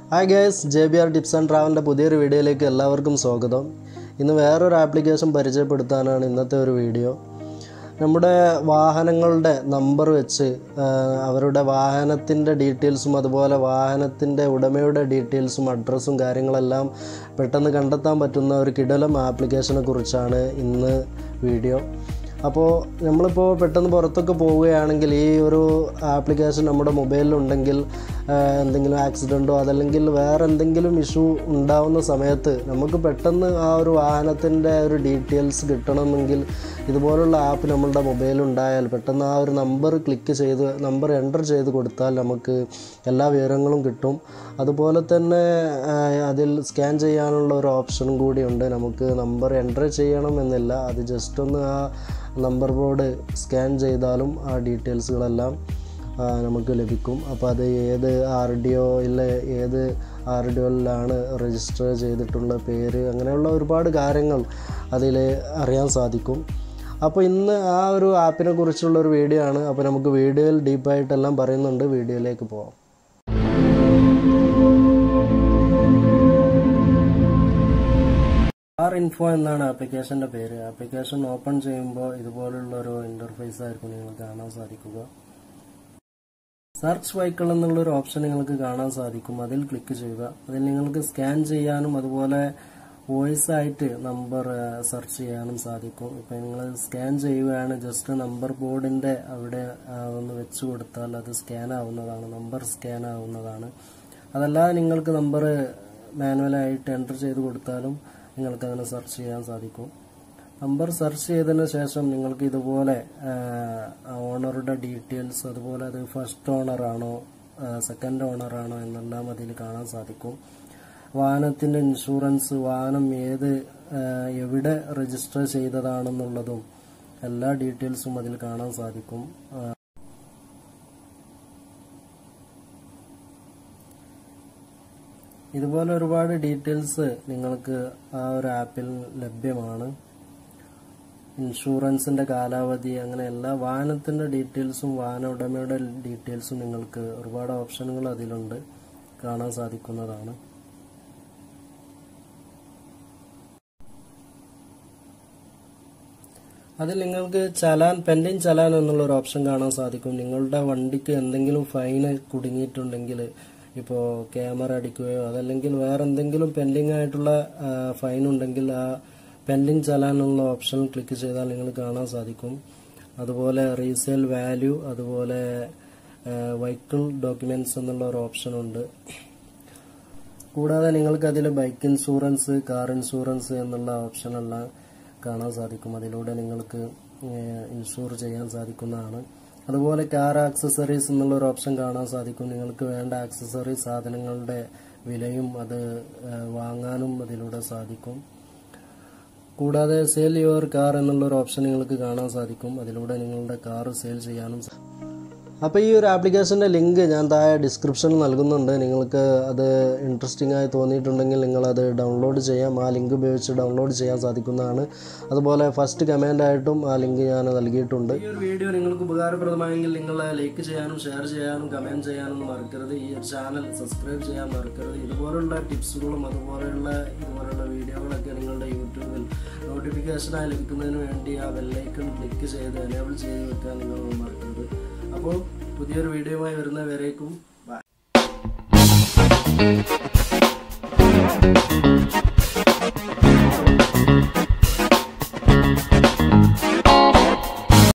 hi guys J B R tips and ട്രാവലിൻ്റെ പുതിയൊരു വീഡിയോയിലേക്ക് എല്ലാവർക്കും സ്വാഗതം ഇന്ന് വേറൊരു ആപ്ലിക്കേഷൻ പരിചയപ്പെടുത്താനാണ് ഇന്നത്തെ ഒരു വീഡിയോ നമ്മുടെ വാഹനങ്ങളുടെ നമ്പർ വെച്ച് ആ, അവരുടെ വാഹനത്തിൻ്റെ ഡീറ്റെയിൽസും അതുപോലെ വാഹനത്തിൻ്റെ ഉടമയുടെ ഡീറ്റെയിൽസും അഡ്രസ്സും കാര്യങ്ങളെല്ലാം പെട്ടെന്ന് കണ്ടെത്താൻ പറ്റുന്ന ഒരു കിടലം ആപ്ലിക്കേഷനെ കുറിച്ചാണ് ഇന്ന് വീഡിയോ അപ്പോൾ നമ്മളിപ്പോൾ പെട്ടെന്ന് പുറത്തൊക്കെ പോവുകയാണെങ്കിൽ ഈ ഒരു ആപ്ലിക്കേഷൻ നമ്മുടെ മൊബൈലിലുണ്ടെങ്കിൽ ആ, എന്തെങ്കിലും ആക്സിഡൻറ്റോ അതല്ലെങ്കിൽ വേറെ എന്തെങ്കിലും ഇഷ്യൂ ഉണ്ടാവുന്ന സമയത്ത് നമുക്ക് പെട്ടെന്ന് ആ ഒരു വാഹനത്തിൻ്റെ ഒരു ഡീറ്റെയിൽസ് കിട്ടണമെങ്കിൽ ഇതുപോലുള്ള ആപ്പ് നമ്മളുടെ മൊബൈലുണ്ടായാൽ പെട്ടെന്ന് ആ ഒരു നമ്പർ ക്ലിക്ക് ചെയ്ത് നമ്പർ എൻ്റർ ചെയ്ത് കൊടുത്താൽ നമുക്ക് എല്ലാ വിവരങ്ങളും കിട്ടും അതുപോലെ തന്നെ ആ, അതിൽ സ്കാൻ ചെയ്യാനുള്ള ഒരു ഓപ്ഷനും കൂടിയുണ്ട് നമുക്ക് നമ്പർ എൻ്റർ ചെയ്യണം എന്നില്ല അത് ജസ്റ്റ് ഒന്ന് ആ നമ്പർ ബോർഡ് സ്കാൻ ചെയ്താലും ആ ഡീറ്റെയിൽസുകളെല്ലാം ആ, നമുക്ക് ലഭിക്കും അപ്പോൾ അത് ഏത് ആർ ഡി ഒയിൽ ഏത് ആർ ഡി ഒയിലാണ് രജിസ്റ്റർ ചെയ്തിട്ടുള്ള പേര് അങ്ങനെയുള്ള ഒരുപാട് കാര്യങ്ങൾ അതിൽ അറിയാൻ സാധിക്കും അപ്പോൾ ഇന്ന് ആ ഒരു ആപ്പിനെ കുറിച്ചുള്ള ഒരു വീഡിയോ ആണ് അപ്പോൾ നമുക്ക് വീഡിയോയിൽ ഡീപ്പായിട്ടെല്ലാം പറയുന്നുണ്ട് വീഡിയോയിലേക്ക് പോവാം ആർ ഇൻഫോ എന്നാണ് ആപ്ലിക്കേഷൻ്റെ പേര് ആപ്ലിക്കേഷൻ ഓപ്പൺ ചെയ്യുമ്പോൾ ഇതുപോലുള്ള ഒരു ഇൻ്റർഫേസ് ആയിരിക്കും നിങ്ങൾക്ക് കാണാൻ സാധിക്കുക സെർച്ച് വെഹിക്കിൾ എന്നുള്ള ഒരു ഓപ്ഷൻ നിങ്ങൾക്ക് കാണാൻ സാധിക്കും അതിൽ ക്ലിക്ക് ചെയ്യുക അതിൽ നിങ്ങൾക്ക് സ്കാൻ ചെയ്യാനും അതുപോലെ വോയിസ് ആയിട്ട് നമ്പർ സെർച്ച് ചെയ്യാനും സാധിക്കും ഇപ്പം നിങ്ങൾ സ്കാൻ ചെയ്യുകയാണ് ജസ്റ്റ് നമ്പർ ബോർഡിൻ്റെ അവിടെ ആ, ഒന്ന് വെച്ച് കൊടുത്താൽ അത് സ്കാൻ ആവുന്നതാണ് നമ്പർ സ്കാൻ ആവുന്നതാണ് അതല്ലാതെ നിങ്ങൾക്ക് നമ്പർ മാനുവലായിട്ട് എൻ്റർ ചെയ്ത് കൊടുത്താലും നിങ്ങൾക്ക് അങ്ങനെ സെർച്ച് ചെയ്യാൻ സാധിക്കും നമ്പർ സെർച്ച് ചെയ്തതിന് ശേഷം നിങ്ങൾക്ക് ഇതുപോലെ ഓണറുടെ ഡീറ്റെയിൽസ് അതുപോലെ അത് ഫസ്റ്റ് ഓണർ ആണോ സെക്കൻഡ് ഓണർ ആണോ എന്നെല്ലാം അതിൽ കാണാൻ സാധിക്കും വാഹനത്തിന്റെ ഇൻഷുറൻസ് വാഹനം ഏത് ആ, എവിടെ രജിസ്റ്റർ ചെയ്തതാണെന്നുള്ളതും എല്ലാ ഡീറ്റെയിൽസും അതിൽ കാണാൻ സാധിക്കും ആ, ഇതുപോലെ ഒരുപാട് ഡീറ്റെയിൽസ് നിങ്ങൾക്ക് ആ ഒരു ആപ്പിൽ ലഭ്യമാണ് ഇൻഷുറൻസിന്റെ കാലാവധി അങ്ങനെ എല്ലാ വാഹനത്തിന്റെ ഡീറ്റെയിൽസും വാഹന ഉടമയുടെ ഡീറ്റെയിൽസും നിങ്ങൾക്ക് ഒരുപാട് ഓപ്ഷനുകൾ അതിലുണ്ട് കാണാൻ സാധിക്കുന്നതാണ് അതിൽ നിങ്ങൾക്ക് ചലാൻ പെൻഡിങ് ചലാൻ എന്നുള്ള ഒരു ഓപ്ഷൻ കാണാൻ സാധിക്കും നിങ്ങളുടെ വണ്ടിക്ക് എന്തെങ്കിലും ഫൈന് കുടുങ്ങിയിട്ടുണ്ടെങ്കിൽ ഇപ്പോൾ ക്യാമറ അടിക്കുകയോ അതല്ലെങ്കിൽ വേറെ എന്തെങ്കിലും പെൻഡിങ് ആയിട്ടുള്ള ഫൈൻ ഉണ്ടെങ്കിൽ ആ പെൻഡിങ് ചലാൻ എന്നുള്ള ഓപ്ഷൻ ക്ലിക്ക് ചെയ്താൽ നിങ്ങൾക്ക് കാണാൻ സാധിക്കും അതുപോലെ റീസെയിൽ വാല്യൂ അതുപോലെ വെഹിക്കിൾ ഡോക്യുമെന്റ്സ് എന്നുള്ള ഒരു ഓപ്ഷൻ ഉണ്ട് കൂടാതെ നിങ്ങൾക്ക് അതിൽ ബൈക്ക് ഇൻഷുറൻസ് കാർ ഇൻഷുറൻസ് എന്നുള്ള ഓപ്ഷനെല്ലാം കാണാൻ സാധിക്കും അതിലൂടെ നിങ്ങൾക്ക് ഇൻഷൂർ ചെയ്യാൻ സാധിക്കുന്നതാണ് അതുപോലെ കാർ ആക്സസറീസ് എന്നുള്ള ഒരു ഓപ്ഷൻ കാണാൻ സാധിക്കും നിങ്ങൾക്ക് വേണ്ട ആക്സസറി സാധനങ്ങളുടെ വിലയും അത് ഏഹ്, വാങ്ങാനും അതിലൂടെ സാധിക്കും കൂടാതെ സെയിൽ യുവർ കാർ എന്നുള്ള ഒരു ഓപ്ഷൻ നിങ്ങൾക്ക് കാണാൻ സാധിക്കും അതിലൂടെ നിങ്ങളുടെ കാർ സെയിൽ ചെയ്യാനും സാ- അപ്പോൾ ഈ ഒരു ആപ്ലിക്കേഷൻ്റെ ലിങ്ക് ഞാൻ താഴെ ഡിസ്ക്രിപ്ഷനിൽ നൽകുന്നുണ്ട് നിങ്ങൾക്ക് അത് ഇൻട്രസ്റ്റിംഗ് ആയി തോന്നിയിട്ടുണ്ടെങ്കിൽ നിങ്ങളത് ഡൗൺലോഡ് ചെയ്യാം ആ ലിങ്ക് ഉപയോഗിച്ച് ഡൗൺലോഡ് ചെയ്യാൻ സാധിക്കുന്നതാണ് അതുപോലെ ഫസ്റ്റ് കമൻ്റ് ആയിട്ടും ആ ലിങ്ക് ഞാൻ നൽകിയിട്ടുണ്ട് ഈ ഒരു വീഡിയോ നിങ്ങൾക്ക് ഉപകാരപ്രദമായെങ്കിൽ നിങ്ങൾ ലൈക്ക് ചെയ്യാനും ഷെയർ ചെയ്യാനും കമൻറ്റ് ചെയ്യാനും മറക്കരുത് ഈ ഒരു ചാനൽ സബ്സ്ക്രൈബ് ചെയ്യാൻ മറക്കരുത് ഇതുപോലുള്ള ടിപ്സുകളും അതുപോലെയുള്ള ഇതുപോലുള്ള വീഡിയോകളൊക്കെ നിങ്ങളുടെ യൂട്യൂബിൽ നോട്ടിഫിക്കേഷനായി ലഭിക്കുന്നതിന് വേണ്ടി ആ ബെല്ലൈക്കൺ ക്ലിക്ക് ചെയ്ത് എനേബിൾ ചെയ്ത് വെക്കാൻ നിങ്ങൾ മറക്കരുത് അപ്പോൾ പുതിയൊരു വീഡിയോയുമായി വരുന്നവരേക്കും ബൈ